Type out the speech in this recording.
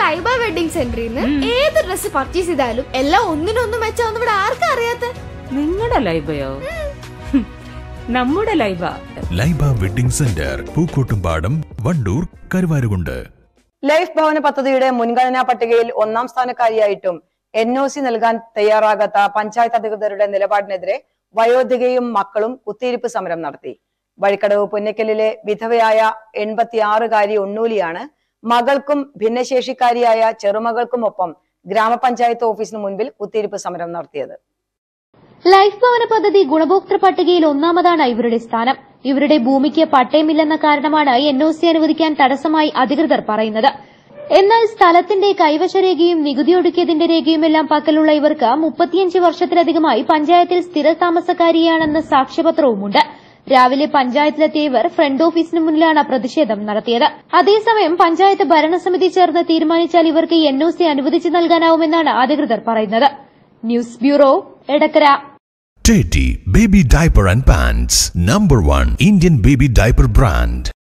Laiba wedding സെന്ററിൽ നിന്ന് ഏത് ഡ്രസ് പർച്ചേസ് ചെയ്താലും എല്ലാം ഒന്നിനൊന്നും മെച്ചാന്ന് ഇവിടെ ആർക്കും അറിയാത്ത നിങ്ങളുടെ ലൈബയോ ഹും, നമ്മുടെ Laiba Laiba wedding centre Pookkottumpadam Wandoor Karuvarakundu life ഭവന പദ്ധതിയുടെ മുൻഗണനാ പട്ടികയിൽ ഒന്നാം സ്ഥാനക്കാരിയായിട്ടും എൻ ഒ സി നൽകാൻ തയ്യാറാകാത്ത പഞ്ചായത്ത് അധികൃതരുടെ നിലപാടിനെതിരെ വയോധികയും മക്കളും കുത്തിയിരിപ്പ് സമരം നടത്തി വഴിക്കടവ് പുന്നക്കലിലെ വിധവയായ എൺപത്തിയാറുകാരി ഉണ്ണൂലിയാണ് മകൾക്കും ഭിന്നശേഷിക്കാരിയായ ചെറുമകൾക്കുമൊപ്പം ഗ്രാമപഞ്ചായത്ത് ഓഫീസിന് മുൻപിൽ കുത്തിയിരിപ്പ് സമരം നടത്തിയത് ലൈഫ് ഭവന പദ്ധതി ഗുണഭോക്തൃ പട്ടികയിൽ ഒന്നാമതാണ് ഇവരുടെ സ്ഥാനം ഇവരുടെ ഭൂമിക്ക് പട്ടയമില്ലെന്ന കാരണമാണ് എൻ ഒ സി അനുവദിക്കാൻ തടസ്സമായി അധികൃതർ പറയുന്നത് എന്നാൽ സ്ഥലത്തിന്റെ കൈവശരേഖയും നികുതി ഒടുക്കിയതിന്റെ രേഖയുമെല്ലാം പക്കലുള്ള ഇവർക്ക് മുപ്പത്തിയഞ്ച് വർഷത്തിലധികമായി പഞ്ചായത്തിൽ സ്ഥിര താമസക്കാരിയാണെന്ന സാക്ഷ്യപത്രവുമുണ്ട് രാവിലെ പഞ്ചായത്തിലെത്തിയ ഇവർ ഫ്രണ്ട് ഓഫീസിന് മുന്നിലാണ് പ്രതിഷേധം നടത്തിയത് അതേസമയം പഞ്ചായത്ത് ഭരണസമിതി ചേർന്ന് തീരുമാനിച്ചാൽ ഇവർക്ക് എൻ ഒ സി അനുവദിച്ചു നൽകാനാവുമെന്നാണ് അധികൃതർ പറയുന്നത് news bureau Edakkara Teddy Baby Diaper and Pants, number one Indian baby diaper brand.